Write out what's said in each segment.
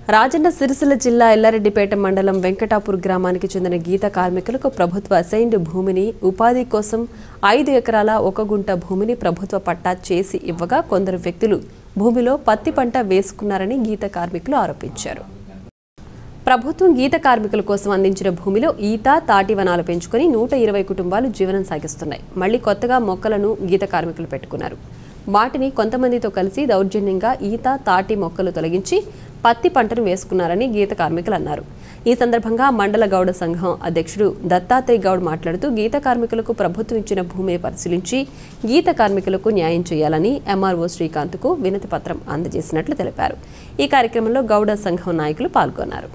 రాజన్న సిరిసిల్ల జిల్లా ఎల్లారెడ్డిపేట మండలం వెంకటాపూర్ గ్రామానికి చెందిన గీత కార్మికులకు ప్రభుత్వ అసైన్డ్ భూమిని ఉపాధి కోసం ఐదు ఎకరాల ఒక గుంట భూమిని ప్రభుత్వ పట్టా చేసి ఇవ్వగా కొందరు వ్యక్తులు భూమిలో పత్తి పంట వేసుకున్నారని గీత కార్మికులు ఆరోపించారు ప్రభుత్వం గీత కార్మికుల కోసం అందించిన భూమిలో ఈత తాటి వనాలు పెంచుకొని నూట ఇరవై కుటుంబాలు జీవనం సాగిస్తున్నాయి మళ్లీ కొత్తగా మొక్కలను గీత కార్మికులు పెట్టుకున్నారు వాటిని కొంతమందితో కలిసి దౌర్జన్యంగా ఈత తాటి మొక్కలు తొలగించి పత్తి పంటను వేసుకున్నారని గీత కార్మికులు అన్నారు ఈ సందర్భంగా మండల గౌడ సంఘం అధ్యక్షుడు దత్తాత్రేయ గౌడ్ మాట్లాడుతూ గీత కార్మికులకు ప్రభుత్వం ఇచ్చిన భూమిని పరిశీలించి గీత కార్మికులకు న్యాయం చేయాలని ఎంఆర్ఓ శ్రీకాంత్కు వినతి పత్రం అందజేసినట్లు తెలిపారు ఈ కార్యక్రమంలో గౌడ సంఘం నాయకులు పాల్గొన్నారు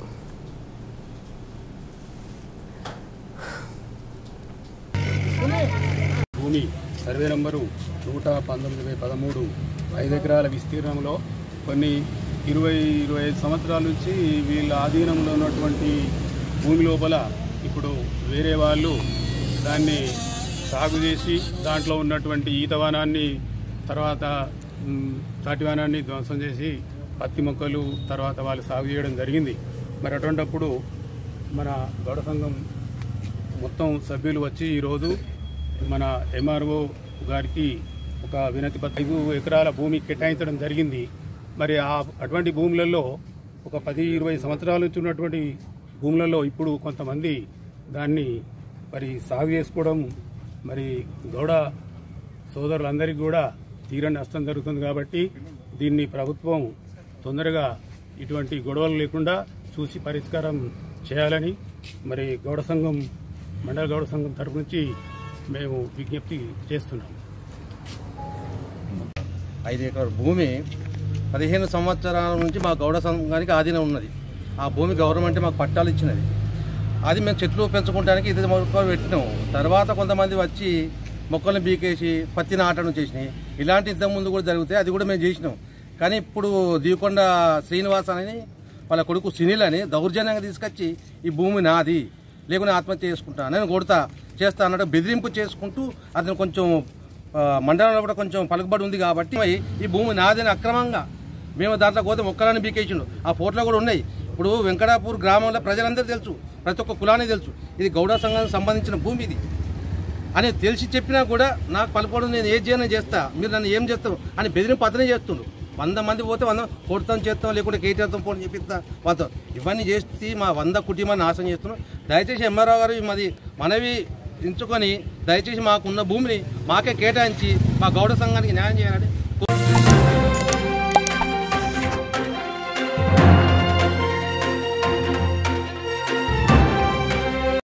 భూమి సర్వే నంబరు నూట పంతొమ్మిది బై పదమూడు ఐదు ఎకరాల విస్తీర్ణంలో కొన్ని ఇరవై ఇరవై ఐదు సంవత్సరాల నుంచి వీళ్ళ ఆధీనంలో ఉన్నటువంటి భూమి లోపల ఇప్పుడు వేరే వాళ్ళు దాన్ని సాగు చేసి దాంట్లో ఉన్నటువంటి ఈతవానాన్ని తర్వాత మ్, తాటివానాన్ని ధ్వంసం చేసి పత్తి మొక్కలు తర్వాత వాళ్ళు సాగు చేయడం జరిగింది మరి అటువంటప్పుడు మన గౌడ సంఘం మొత్తం సభ్యులు వచ్చి ఈరోజు మన ఎంఆర్ఓ గారికి ఒక వినతి పత్రం ఐదు ఎకరాల భూమి కేటాయించడం జరిగింది మరి ఆ అటువంటి భూములలో ఒక పది ఇరవై సంవత్సరాల నుంచి ఉన్నటువంటి భూములలో ఇప్పుడు కొంతమంది దాన్ని మరి సాగు చేసుకోవడం మరి గౌడ సోదరులందరికీ కూడా తీరని నష్టం జరుగుతుంది కాబట్టి దీన్ని ప్రభుత్వం తొందరగా ఇటువంటి గొడవలు లేకుండా చూసి పరిష్కారం చేయాలని మరి గౌడ సంఘం మండల గౌడ సంఘం తరపు నుంచి మేము విజ్ఞప్తి చేస్తున్నాం ఐదు ఎకరాల భూమి పదిహేను సంవత్సరాల నుంచి మా గౌడ సంఘానికి ఆధీనం ఉన్నది ఆ భూమి గవర్నమెంట్ మాకు పట్టాలు ఇచ్చినది అది మేము చెట్లు పెంచుకోవడానికి ఇది మొక్కలు పెట్టినాం తర్వాత కొంతమంది వచ్చి మొక్కలను బీకేసి పత్తి నాటడం చేసినాయి ఇలాంటి ఇంతకు ముందు కూడా జరుగుతాయి అది కూడా మేము చేసినాం కానీ ఇప్పుడు దీకొండ శ్రీనివాస్ అని వాళ్ళ కొడుకు సునీల్ అని దౌర్జన్యంగా తీసుకొచ్చి ఈ భూమి నాది లేకుండా ఆత్మహత్య చేసుకుంటా నేను కొడతా చేస్తా అన్నట్టు బెదిరింపు చేసుకుంటూ అతను కొంచెం ఆ, మండలంలో కూడా కొంచెం పలుకుబడి ఉంది కాబట్టి ఈ భూమి నాదని అక్రమంగా మేము దాంట్లో పోతే మొక్కలని బీకేసిండు ఆ ఫోటోలు కూడా ఉన్నాయి ఇప్పుడు వెంకటాపూర్ గ్రామంలో ప్రజలందరూ తెలుసు ప్రతి ఒక్క కులానికి తెలుసు ఇది గౌడ సంఘానికి సంబంధించిన భూమి ఇది అని తెలిసి చెప్పినా కూడా నాకు పలుకోవడం నేను ఏం చేయను చేస్తా మీరు నన్ను ఏం చేస్తావు అని బెదిరింపు అతనే చేస్తుండు వంద మంది పోతే వంద కొడతాం చేస్తాం లేకుంటే కేటీఆర్తాం పోని చెప్పిస్తా వాళ్ళతో ఇవన్నీ చేసి మా వంద కుటుంబాన్ని నాశనం చేస్తున్నాం దయచేసి ఎంఆర్ఓ గారు మాది మనవి ఎంచుకొని దయచేసి మాకున్న భూమిని మాకే కేటాయించి మా గౌడ సంఘానికి న్యాయం చేయాలని